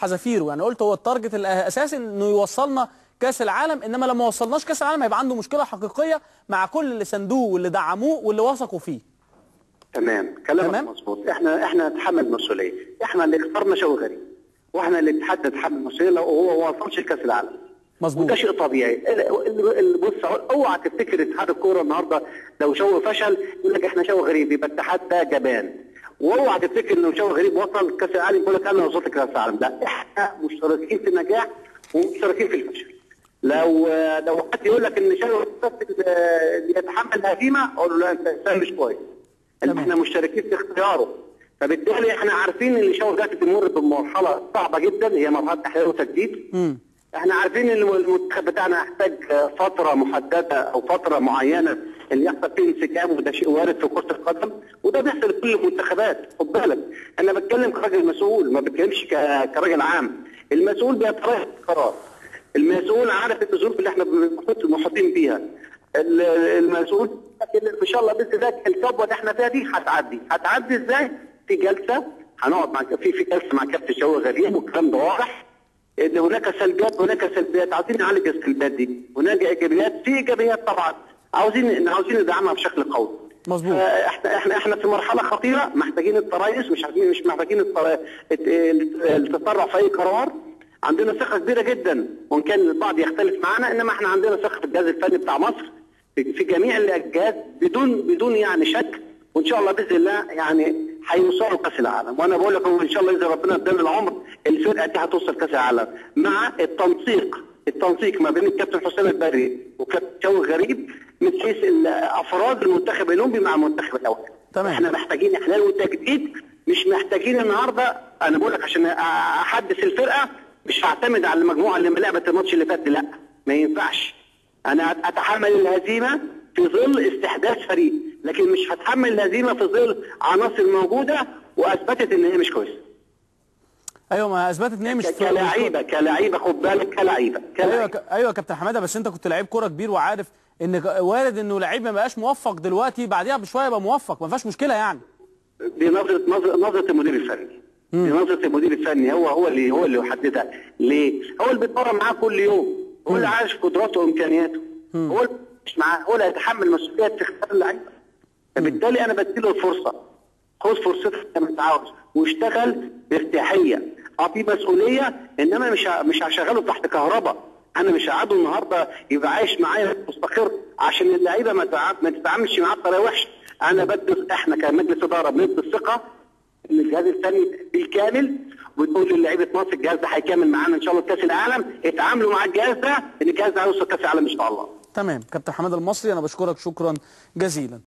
حذافيره يعني قلت هو التارجت الاساسي انه يوصلنا كاس العالم انما لما وصلناش كاس العالم هيبقى عنده مشكله حقيقيه مع كل اللي ساندوه واللي دعموه واللي وثقوا فيه تمام كلامك تمام. مظبوط احنا احنا نتحمل مسؤوليه احنا اللي اخترنا شوقي غريب واحنا اللي اتحدد نتحمل مسؤوليه لو هو ما وصلش لكاس العالم مظبوط وده شيء طبيعي ال- ال- ال- بص اوعى تفتكر اتحاد الكوره النهارده لو شوقي فشل يقول لك احنا شوقي غريب يبقى الاتحاد ده جبان واوعى تفتكر انه شوقي غريب وصل كاس العالم يقول لك انا وصلت كاس العالم لا احنا مشتركين في النجاح ومشتركين في الفشل لو لو حد يقول لك ان شوقي بس اللي يتحمل الهزيمه اقول له لا انت انسان مش كويس تمام. احنا مشتركين في اختياره فبالتالي احنا عارفين ان شوقي دلوقتي بتمر بمرحله صعبه جدا هي مرحله تحليل وتجديد امم احنا عارفين ان المنتخب بتاعنا يحتاج فتره محدده او فتره معينه اللي يحصل فيه انسجام وده شيء وارد في كره القدم وده بيحصل في كل المنتخبات خد بالك انا بتكلم كراجل مسؤول ما بتكلمش ك- كراجل عام المسؤول بيتريح قرار المسؤول عارف الظروف اللي احنا بنحط محاطين بيها ال- المسؤول لكن ان شاء الله باذن الله الكبوه اللي احنا فيها دي هتعدي هتعدي ازاي في جلسه هنقعد مع في في جلسه مع كابتن شوقي غريب والكلام ده واضح ان هناك سلبيات هناك سلبيات عاوزين نعالج السلبيات دي هناك ايجابيات في ايجابيات طبعا عاوزين عاوزين ندعمها بشكل قوي مظبوط. احنا احنا احنا في مرحله خطيره محتاجين التريث مش عايزين مش محتاجين التر- الت- التسرع في اي قرار عندنا ثقه كبيره جدا وان كان البعض يختلف معنا انما احنا عندنا ثقه في الجهاز الفني بتاع مصر في في جميع الاجهاد بدون بدون يعني شك وان شاء الله باذن الله يعني هيوصلوا كاس العالم وانا بقول لكم ان شاء الله اذا ربنا ادانا العمر الفرقه دي هتوصل كاس العالم مع التنسيق التنسيق ما بين الكابتن حسام البري وكابتن شوقي غريب من حيث ال- افراد المنتخب الاولمبي مع المنتخب الاول تمام. احنا محتاجين احلال وتجديد مش محتاجين النهارده انا بقول لك عشان احدث الفرقه مش هعتمد على المجموعه اللي لعبت الماتش اللي فات دي، لا ما ينفعش انا اتحمل الهزيمه في ظل استحداث فريق لكن مش هتحمل الهزيمه في ظل عناصر موجوده واثبتت ان هي مش كويسه ايوه ما اثبتت ان هي مش كلاعيبه كلاعيبه خد بالك كلاعيبه ايوه كلاعيبه ك... ايوه يا كابتن حماده بس انت كنت لعيب كوره كبير وعارف ان ك- وارد انه لعيب ما بقاش موفق دلوقتي بعديها بشويه يبقى موفق ما فيهاش مشكله يعني دي نظره نظره نظره المدير الفني دي نظره المدير الفني هو هو اللي هو اللي يحددها ليه؟ هو اللي بيتمرن معاه كل يوم هو اللي عارف قدراته وامكانياته هو اللي مش معاه هو اللي هيتحمل مسؤوليه في اختيار اللعيبه فبالتالي انا بديله الفرصه خد فرصتك زي ما انت عاوز واشتغل بارتياحيه اه في مسؤوليه انما مش ه- مش هشغله تحت كهرباء انا مش هقعده النهارده يبقى عايش معايا مستقر عشان اللعيبه ما تع- ما تتعاملش معاه بطريقه وحشه انا بدي احنا كمجلس اداره بندي الثقه ان الجهاز الفني بالكامل وتقول للاعيبه مصر الجهاز ده هيكمل معانا ان شاء الله في كاس العالم اتعاملوا مع الجهاز ده ان الجهاز ده هيوصل كاس العالم ان شاء الله تمام كابتن حماده المصري انا بشكرك شكرا جزيلا